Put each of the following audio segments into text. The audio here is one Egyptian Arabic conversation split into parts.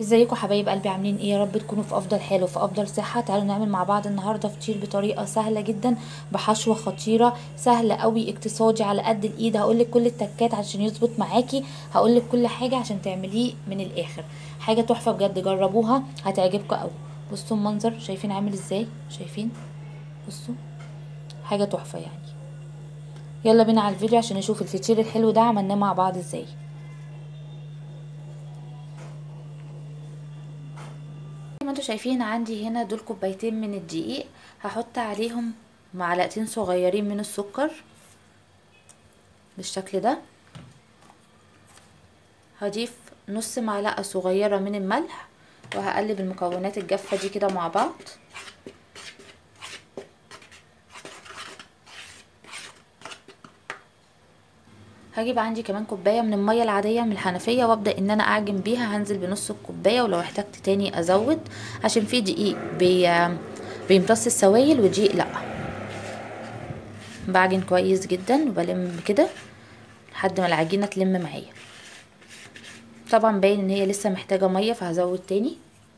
ازيكم حبايب قلبي عاملين ايه يا رب تكونوا في افضل حال وفي افضل صحه تعالوا نعمل مع بعض النهارده فطير بطريقه سهله جدا بحشوه خطيره سهله قوي اقتصادي على قد الايد هقول لك كل التكات عشان يظبط معاكي هقول لك كل حاجه عشان تعمليه من الاخر حاجه تحفه بجد جربوها هتعجبكم قوي بصوا المنظر شايفين عامل ازاي شايفين بصوا حاجه تحفه يعني يلا بينا على الفيديو عشان نشوف الفطير الحلو ده عملناه مع بعض ازاي زي ما انتوا شايفين عندي هنا دول كوبايتين من الدقيق هحط عليهم معلقتين صغيرين من السكر بالشكل ده هضيف نص معلقة صغيرة من الملح وهقلب المكونات الجافة دي كده مع بعض هجيب عندي كمان كوبايه من الميه العاديه من الحنفيه وابدا ان انا اعجن بيها هنزل بنص الكوبايه ولو احتجت تاني ازود عشان في دقيق بي بيمتص السوائل ودقيق لا بعجن كويس جدا وبلم كده لحد ما العجينه تلم معايا طبعا باين ان هي لسه محتاجه ميه فهزود تاني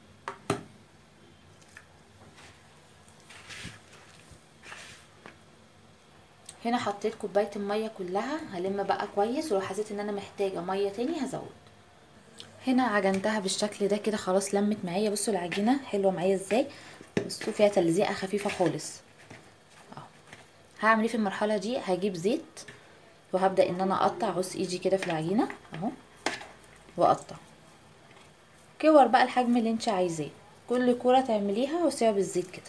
هنا حطيت كوبايه الميه كلها هلم بقى كويس ولو حسيت ان انا محتاجه ميه تاني هزود هنا عجنتها بالشكل ده كده خلاص لمت معايا بصوا العجينه حلوه معايا ازاي بصوا فيها تلزيقه خفيفه خالص اهو هعمل ايه في المرحله دي هجيب زيت وهبدا ان انا اقطع عص ايدي كده في العجينه اهو واقطع كور بقى الحجم اللي انت عايزاه كل كوره تعمليها وسيبها بالزيت كده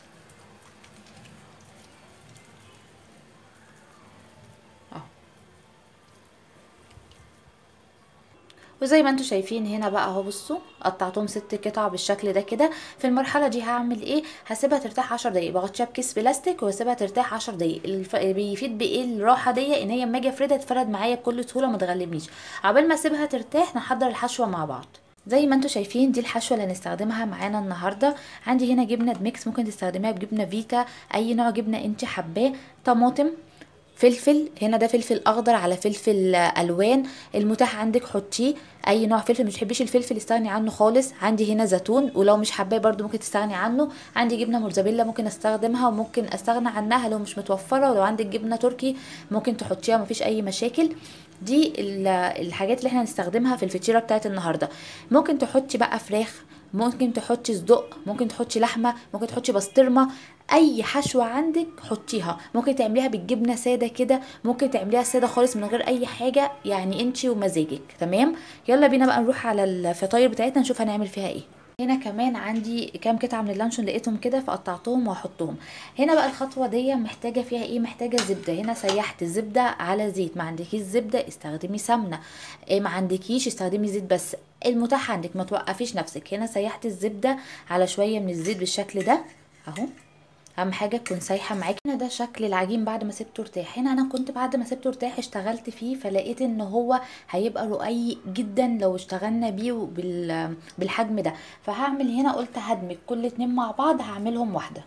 وزي ما انتم شايفين هنا بقى اهو بصوا قطعتهم ست قطع بالشكل ده كده في المرحله دي هعمل ايه هسيبها ترتاح 10 دقايق بغطيها بكيس بلاستيك واسيبها ترتاح 10 دقايق الف... بيفيد بايه الراحه دي ان هي اما اجي افردها تفرد معايا بكل سهوله ما تغلبنيش عقبال ما اسيبها ترتاح نحضر الحشوه مع بعض زي ما انتم شايفين دي الحشوه اللي هنستخدمها معانا النهارده عندي هنا جبنه ميكس ممكن تستخدميها بجبنه فيتا اي نوع جبنه انت حباه طماطم فلفل هنا ده فلفل اخضر على فلفل الوان المتاح عندك حطيه اي نوع فلفل مش تحبيش الفلفل استغني عنه خالص عندي هنا زيتون ولو مش حباه برده ممكن تستغني عنه عندي جبنه موتزاريلا ممكن استخدمها وممكن استغنى عنها لو مش متوفره ولو عندك جبنه تركي ممكن تحطيها مفيش اي مشاكل دي الحاجات اللي احنا هنستخدمها في الفطيره بتاعت النهارده ممكن تحطي بقى فراخ ممكن تحطي صدق ممكن تحطي لحمه ممكن تحطي بسطرمه اي حشوه عندك حطيها ممكن تعمليها بالجبنه ساده كده ممكن تعمليها ساده خالص من غير اي حاجه يعني انتي ومزاجك تمام يلا بينا بقى نروح على الفطاير بتاعتنا نشوف هنعمل فيها ايه هنا كمان عندي كام قطعه من اللانشون لقيتهم كده فقطعتهم وهحطهم هنا بقى الخطوه دي محتاجه فيها ايه محتاجه زبده هنا سيحت الزبده على زيت ما عندكيش زبده استخدمي سمنه إيه ما عندكيش استخدمي زيت بس المتاح عندك ما توقفيش نفسك هنا سيحت الزبده على شويه من الزيت بالشكل ده اهو اهم حاجه تكون سايحه معاكي هنا ده شكل العجين بعد ما سبته ارتاح هنا انا كنت بعد ما سبته ارتاح اشتغلت فيه فلقيت ان هو هيبقى رقيق جدا لو اشتغلنا بيه بال بالحجم ده فهعمل هنا قلت هدمج كل اتنين مع بعض هعملهم واحده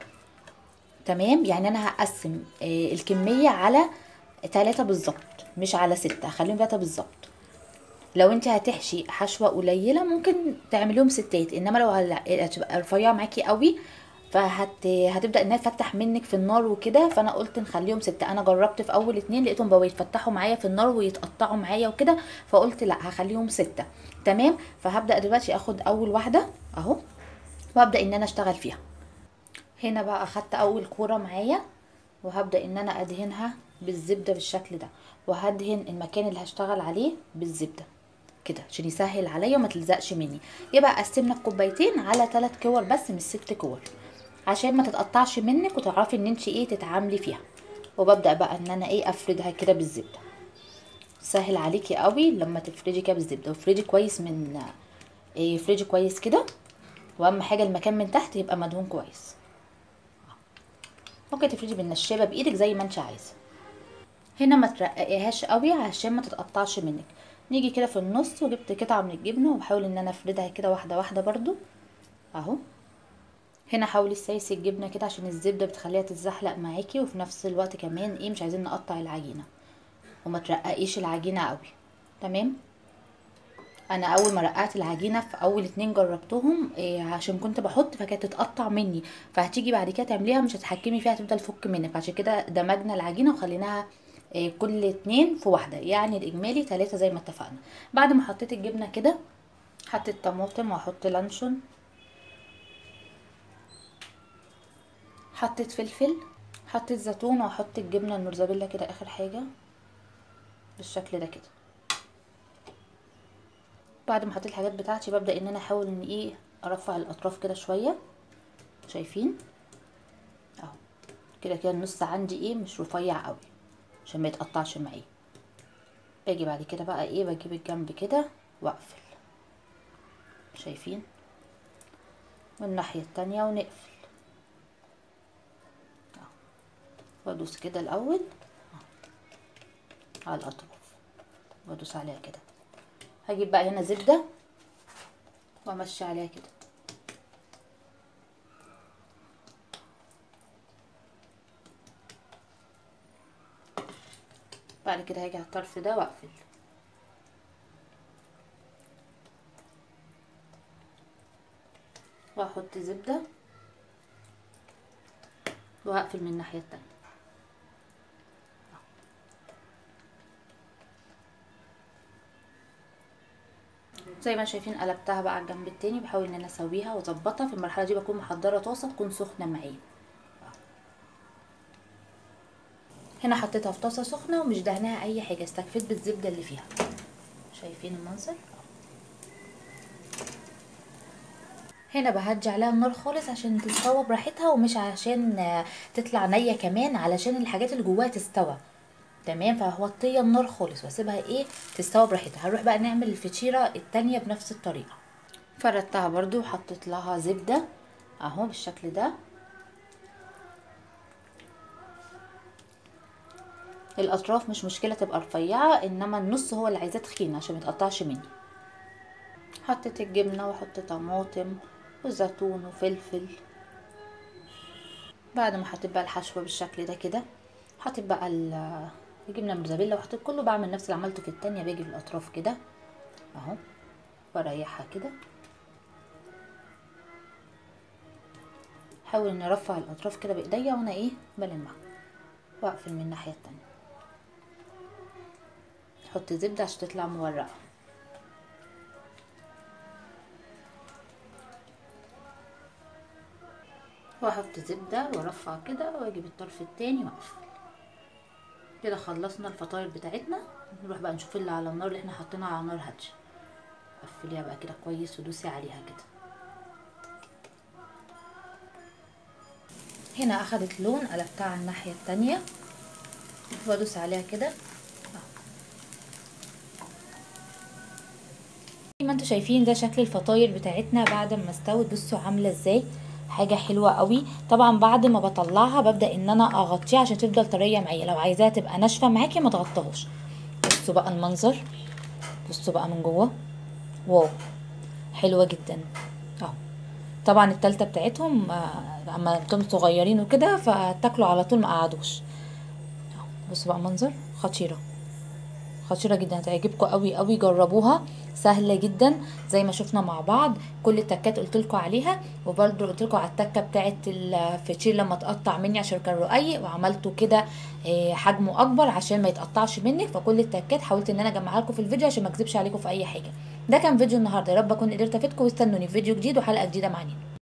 تمام يعني انا هقسم الكميه على تلاتة بالظبط مش على ستة هخليهم تلاتة بالظبط لو انت هتحشي حشوه قليله ممكن تعمليهم ستات انما لو هتبقى رفيعه معاكي قوي فهت هتبدا انها تفتح منك في النار وكده فانا قلت نخليهم ستة انا جربت في اول اتنين لقيتهم بقوا يتفتحوا معايا في النار ويتقطعوا معايا وكده فقلت لا هخليهم ستة تمام فهبدا دلوقتي اخد اول واحده اهو وابدا ان انا اشتغل فيها هنا بقى اخدت اول كوره معايا وهبدا ان انا ادهنها بالزبده بالشكل ده وهدهن المكان اللي هشتغل عليه بالزبده كده عشان يسهل عليا وما تلزقش مني يبقى قسمنا الكوبايتين على 3 كور بس مش 6 كور عشان ما تتقطعش منك وتعرفي ان انت ايه تتعاملي فيها وببدا بقى ان انا ايه افردها كده بالزبده سهل عليكي قوي لما تفردي كده بالزبده وافردي كويس من ايه افردي كويس كده واهم حاجه المكان من تحت يبقى مدهون كويس ممكن تفردي بالنشابه بايدك زي ما انت عايزه هنا ما ترققيهاش قوي عشان ما تتقطعش منك نيجي كده في النص وجبت قطعه من الجبنه وبحاول ان انا افردها كده واحده واحده برضو اهو هنا حاولي تسيسي الجبنه كده عشان الزبده بتخليها تتزحلق معاكي وفي نفس الوقت كمان ايه مش عايزين نقطع العجينه وما ترققيش العجينه قوي تمام انا اول ما رقعت العجينه في اول اتنين جربتهم إيه عشان كنت بحط فكانت تتقطع مني فهتيجي بعد كده تعمليها مش هتحكمي فيها هتفضل تفك منك عشان كده دمجنا العجينه وخليناها إيه كل اتنين في واحده يعني الاجمالي تلاتة زي ما اتفقنا بعد ما حطيت الجبنه كده حطيت طماطم واحط لانشون حطيت فلفل حطيت زيتون واحط الجبنه الموزاريلا كده اخر حاجه بالشكل ده كده بعد ما حطيت الحاجات بتاعتي ببدا ان انا احاول ان ايه ارفع الاطراف كده شويه شايفين اهو كده كده النص عندي ايه مش رفيع قوي عشان ما يتقطعش معايا باجي بعد كده بقى ايه بجيب الجنب كده واقفل شايفين من الناحيه التانية ونقفل وادوس كده الاول على الاطراف وادوس عليها كده هجيب بقى هنا زبده وامشي عليها كده بعد كده هاجي على الطرف ده واقفل واحط زبده وهقفل من الناحيه التانية زي ما شايفين قلبتها بقى على الجنب التاني بحاول ان انا اسويها واظبطها في المرحله دي بكون محضره طاسه تكون سخنه معايا هنا حطيتها في طاسه سخنه ومش دهناها اي حاجه استكفيت بالزبده اللي فيها شايفين المنظر هنا بهدي عليها النار خالص عشان تستوى براحتها ومش عشان تطلع نيه كمان علشان الحاجات اللي جواها تستوى تمام فهوطيه النار خالص واسيبها ايه تستوى براحتها هنروح بقى نعمل الفطيره التانية بنفس الطريقه فردتها برضو وحطيت لها زبده اهو بالشكل ده الاطراف مش مشكله تبقى رفيعه انما النص هو اللي عايزاه تخين عشان ما يتقطعش مني حطيت الجبنه واحط طماطم وزيتون وفلفل بعد ما حطيت بقى الحشوه بالشكل ده كده حطيت بقى الجبنه الموزاريلا وحطيت كله بعمل نفس اللي عملته في التانية باجي في الاطراف كده اهو بريحها كده حاول اني ارفع الاطراف كده بايديا وانا ايه بلمها واقفل من الناحيه التانية احط زبده عشان تطلع مورقه واحط زبده وارفع كده واجيب الطرف التاني واقفل كده خلصنا الفطاير بتاعتنا نروح بقى نشوف اللي على النار اللي احنا حاطينها على نار هاديه قفليها بقى كده كويس ودوسي عليها كده هنا اخدت لون قلبتها على الناحيه التانية وادوس عليها كده زي ما انتوا شايفين ده شكل الفطاير بتاعتنا بعد ما استوت بصوا عامله ازاي حاجه حلوه قوي طبعا بعد ما بطلعها ببدا ان انا اغطيها عشان تفضل طريه معايا لو عايزاها تبقى ناشفه معاكي ما تغطيهاش بصوا بقى المنظر بصوا بقى من جوه واو حلوه جدا اهو طبعا التالتة بتاعتهم اما بتم صغيرين وكده فتاكلوا على طول ما قعدوش بصوا بقى المنظر خطيره خطيره جدا هتعجبكم قوي قوي جربوها سهله جدا زي ما شفنا مع بعض كل التكات قلت لكم عليها وبرده قلت لكم على التكه بتاعه الفطير لما تقطع مني عشان كان رقيق وعملته كده حجمه اكبر عشان ما يتقطعش منك فكل التكات حاولت ان انا اجمعها لكم في الفيديو عشان ما اكذبش عليكم في اي حاجه ده كان فيديو النهارده يا رب اكون قدرت افيدكم واستنوني في فيديو جديد وحلقه جديده مع نينا